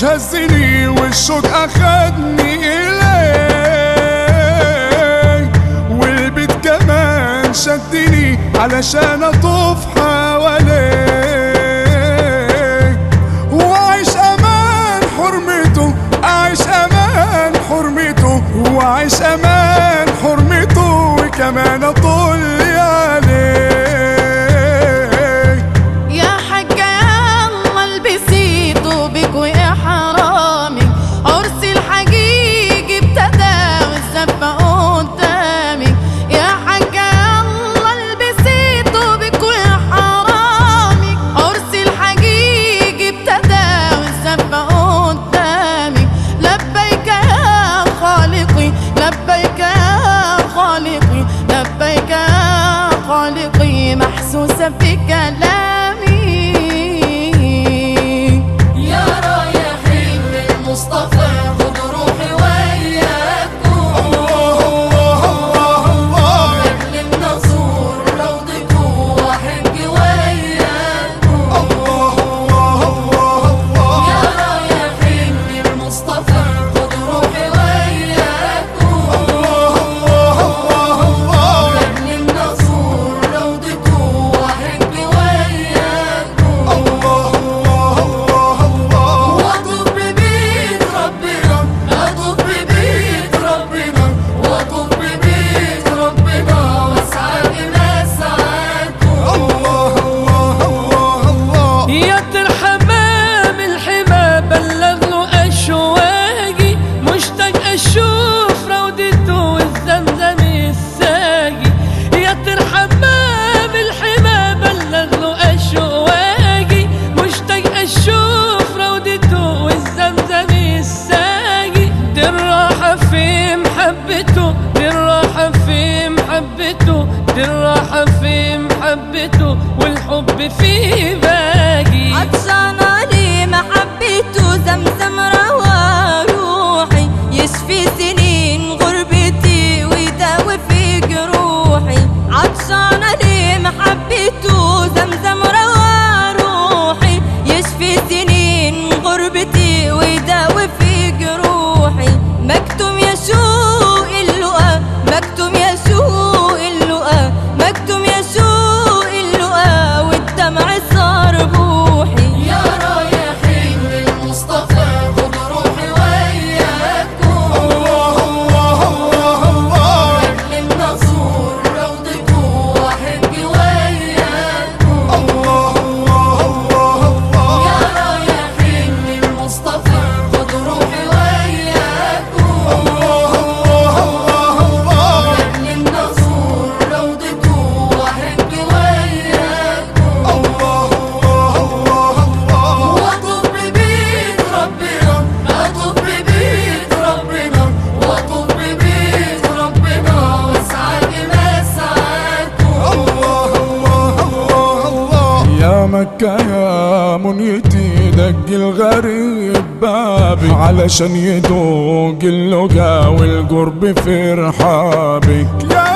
مش هزني والشوق اخدني اليه والبيت كمان شدني علشان اطوف حواليه وعيش امان حرمته اعيش امان حرمته وعيش امان حرمته وكمان اطل عليه يا حاجة يلا البسي طوبك وإحرامك عرس الحقيقي ابتدى والزفة قدامك يا حاجة يلا البسي طوبك وإحرامك عرس الحقيقي ابتدى والزفة قدامك لبيك يا خالقي لبيك يا خالقي لبيك يا خالقي محسوسة في كلامي يا رايحين للمصطفى خد روحي وياكم قبل ما ازور روضكم واحج وياكم يا رايحين للمصطفى خد روحي وياكم قبل ما ازور روضكم واحج وياكم واطوف ببيت ربنا اطوف ببيت ربنا واطوف ببيت ربنا واسعى الى سعادكم يا ترحمام الحما بلغ له اشواقي مشتاق اشوف روضته والزمزم الساقي يا ترحمام الحما بلغ له اشواقي مشتاق اشوف روضته والزمزم الساقي دي الراحة في محبته دي الراحة في محبته دي الراحة في محبته والحب فيه باقي عطشان علي محبته زمزم روى روحي يشفي سنين غربتي ويداوي في جروحي عطشان علي محبته زمزم روى روحي يشفي سنين غربتي ويداوي في جروحي مكتوم يشوق اللقا مكتوم يشوق اللقا مكتوم يشوق اللقا والدمع صار بوحي يا رايحين للمصطفى خد روحي وياكم قبل ما ازور روضكم واحج وياكم يا رايحين للمصطفى خد روحي وياكم قبل ما ازور روضكم واحج وياكم واطوف ببيت ربنا اطوف ببيت ربنا واطوف ببيت ربنا واسعى الى سعادكم يا مكة يا منيتي دق الغريب بابي علشان يدوق اللقا والقرب في رحابك يا